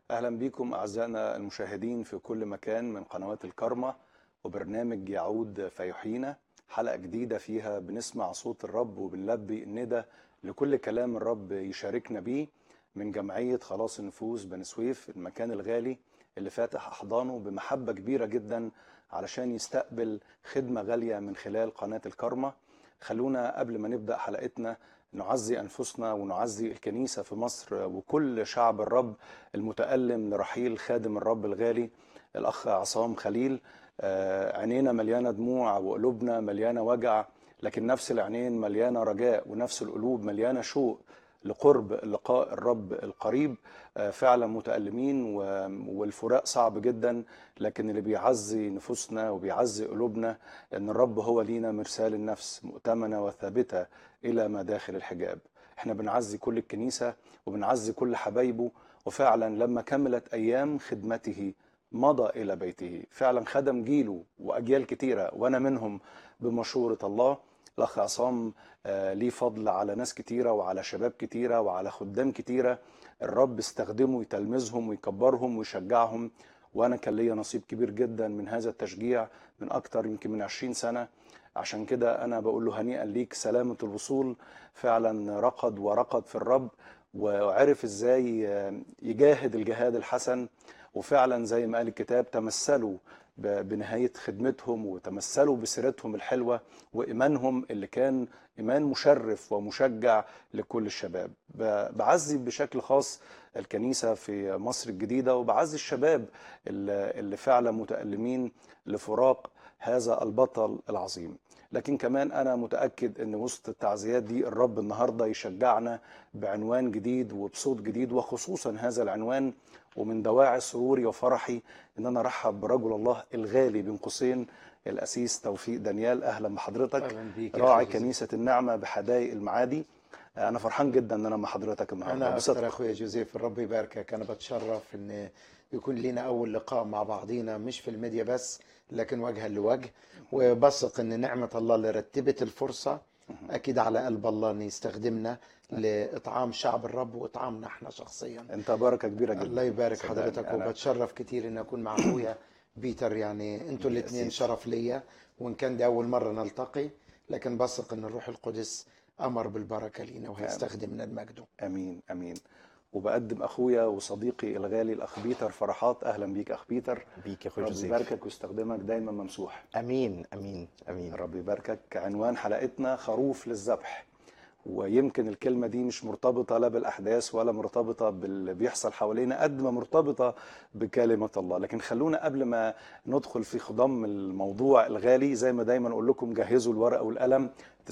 أهلا بكم أعزائنا المشاهدين في كل مكان من قنوات الكرمة وبرنامج يعود فيحيينا حلقة جديدة فيها بنسمع صوت الرب وبنلبي الندى لكل كلام الرب يشاركنا بيه من جمعية خلاص النفوس بني سويف المكان الغالي اللي فاتح أحضانه بمحبة كبيرة جدا علشان يستقبل خدمة غالية من خلال قناة الكرمة خلونا قبل ما نبدأ حلقتنا نعزي أنفسنا ونعزي الكنيسة في مصر وكل شعب الرب المتألم لرحيل خادم الرب الغالي الأخ عصام خليل آه، عينينا مليانة دموع وقلوبنا مليانة وجع لكن نفس العينين مليانة رجاء ونفس القلوب مليانة شوق لقرب لقاء الرب القريب آه، فعلا متألمين و- والفراق صعب جدا لكن اللي بيعزي نفوسنا وبيعزي قلوبنا ان الرب هو لينا مرسال النفس مؤتمنة وثابتة الى ما داخل الحجاب احنا بنعزي كل الكنيسة وبنعزي كل حبايبه وفعلا لما كملت ايام خدمته مضى الى بيته فعلا خدم جيله واجيال كتيرة وانا منهم بمشورة الله الاخ عصام آه، ليه فضل على ناس كتيرة وعلى شباب كتيرة وعلى خدام كتيرة الرب استخدمه يتلمذهم ويكبرهم ويشجعهم وانا كان ليا نصيب كبير جدا من هذا التشجيع من اكتر يمكن من 20 سنة عشان كده انا بقول له هنيئا ليك سلامة الوصول فعلا رقد ورقد في الرب وعرف ازاي آه، يجاهد الجهاد الحسن وفعلا زي ما قال الكتاب تمثلوا ب- بنهاية خدمتهم وتمثلوا بسيرتهم الحلوة وإيمانهم اللي كان إيمان مشرف ومشجع لكل الشباب ب- بعزي بشكل خاص الكنيسة في مصر الجديدة وبعزي الشباب اللي اللي فعلا متألمين لفراق هذا البطل العظيم لكن كمان أنا متأكد أن وسط التعزيات دي الرب النهاردة يشجعنا بعنوان جديد وبصوت جديد وخصوصا هذا العنوان ومن دواعي سروري وفرحي ان انا ارحب برجل الله الغالي بين قوسين الاسيس توفيق دانيال اهلا بحضرتك اهلا بيك يا راعي أخي جوزيف. كنيسه النعمه بحدائق المعادي انا فرحان جدا ان انا مع حضرتك النهارده انا اكثر بصدق اخويا جوزيف الرب يباركك انا بتشرف ان يكون لنا اول لقاء مع بعضينا مش في الميديا بس لكن وجها لوجه وبثق ان نعمه الله اللي رتبت الفرصه اكيد على قلب الله ان يستخدمنا لاطعام شعب الرب واطعامنا احنا شخصيا انت بركه كبيره جدا الله يبارك صدقني. حضرتك أنا- وبتشرف كتير ان اكون مع اخويا بيتر يعني انتوا الاثنين أسيس. شرف ليا وان كان دي اول مره نلتقي لكن بثق ان الروح القدس امر بالبركه لينا وهيستخدمنا لمجده امين امين وبقدم اخويا وصديقي الغالي الاخ بيتر فرحات اهلا بيك اخ بيتر بيك يا اخويا رب جوزيف يباركك ويستخدمك دايما ممسوح امين امين امين رب يباركك عنوان حلقتنا خروف للذبح ويمكن الكلمة دي مش مرتبطة لا بالأحداث ولا مرتبطة باللي بيحصل حوالينا قد ما مرتبطة بكلمة الله لكن خلونا قبل ما ندخل في خضم الموضوع الغالي زي ما دايما أقول لكم جهزوا الورقة والقلم